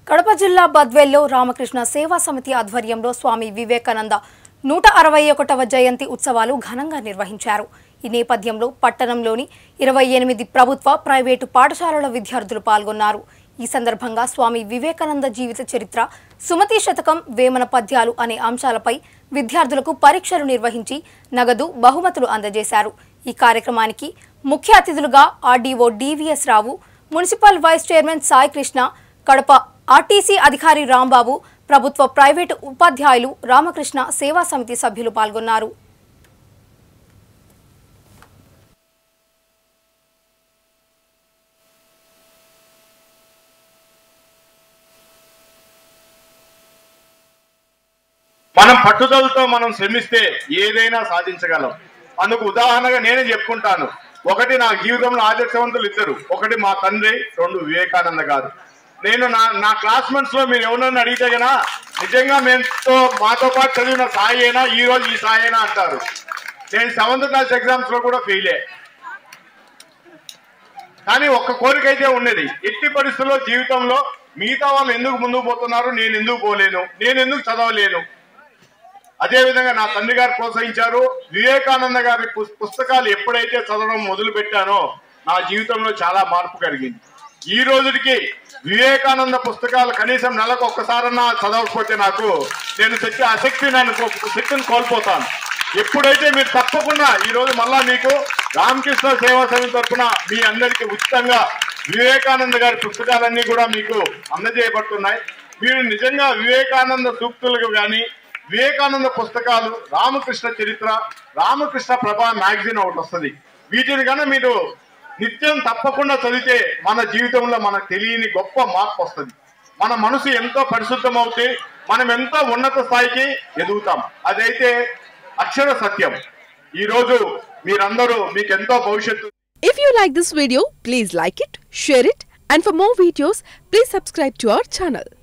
కడప జిల్లా బద్వేల్లో రామకృష్ణ సేవా సమితి ఆధ్వర్యంలో స్వామి వివేకానంద నూట అరవై ఒకటవ జయంతి ఉత్సవాలు ఘనంగా నిర్వహించారు ఈ నేపథ్యంలో పట్టణంలోని ఇరవై ఎనిమిది ప్రభుత్వ ప్రైవేటు పాఠశాలల విద్యార్థులు పాల్గొన్నారు ఈ సందర్భంగా స్వామి వివేకానంద జీవిత చరిత్ర సుమతి శతకం వేమన పద్యాలు అనే అంశాలపై విద్యార్థులకు పరీక్షలు నిర్వహించి నగదు బహుమతులు అందజేశారు ఈ కార్యక్రమానికి ముఖ్య అతిథులుగా RDO DVS Rao municipal vice chairman Sai Krishna Kadapa RTC అధికారి రాంబాబు ప్రభుత్వ ప్రైవేటు ఉపాధ్యాయులు రామకృష్ణ సేవా సమితి సభ్యులు పాల్గొన్నారు మనం పట్టుదలతో మనం శ్రమిస్తే ఏదైనా సాధించగలం అందుకు ఉదాహరణగా నేనే చెప్పుకుంటాను ఒకటి నా జీవితంలో ఆదర్శవంతులు ఇద్దరు ఒకటి మా తండ్రి రెండు వివేకానంద గారు నేను నా నా క్లాస్మేట్స్ లో మీరు ఎవరన్నా అడిగితే గనా నిజంగా మేంతో మాతో పాటు చదివిన సాయి అయినా ఈ రోజు ఈ సాయి అయినా అంటారు నేను సెవెంత్ క్లాస్ ఎగ్జామ్స్ లో కూడా ఫెయిలే కానీ ఒక్క కోరిక అయితే ఉండేది ఎట్టి పరిస్థితుల్లో జీవితంలో మిగతా వాళ్ళు ఎందుకు ముందుకు పోతున్నారు నేను ఎందుకు పోలేను నేను ఎందుకు చదవలేను అదే విధంగా నా తండ్రి గారు ప్రోత్సహించారు వివేకానంద గారి పుస్- పుస్తకాలు ఎప్పుడైతే చదవడం మొదలు పెట్టానో నా జీవితంలో చాలా మార్పు కలిగింది ఈ రోజుకి వివేకానంద పుస్తకాలు కనీసం నెలకు ఒక్కసారన్నా చదవకపోతే నాకు నేను తెచ్చే ఆసక్తి నేను కో- శక్తిని కోల్పోతాను ఎప్పుడైతే మీరు తప్పకుండా ఈ రోజు మళ్ళా మీకు రామకృష్ణ సేవా సమితి తరఫున మీ అందరికీ ఉచితంగా వివేకానంద గారి పుస్తకాలన్నీ కూడా మీకు అందజేయబడుతున్నాయి మీరు నిజంగా వివేకానంద సూక్తులకు కానీ వివేకానంద పుస్తకాలు రామకృష్ణ చరిత్ర రామకృష్ణ ప్రభా మ్యాగజైన్ ఒకటి వస్తుంది వీటిని కన్నా మీరు నిత్యం తప్పకుండా చదివితే మన జీవితంలో మనకు తెలియని గొప్ప మార్పు వస్తుంది మన మనసు ఎంతో పరిశుద్ధం అవుతే మనం ఎంతో ఉన్నత స్థాయికి ఎదుగుతాం అదైతే అక్షర సత్యం ఈ రోజు మీరందరూ మీకు ఎంతో భవిష్యత్తు If you like this video, please like it, share it, and for more videos, please subscribe to our channel.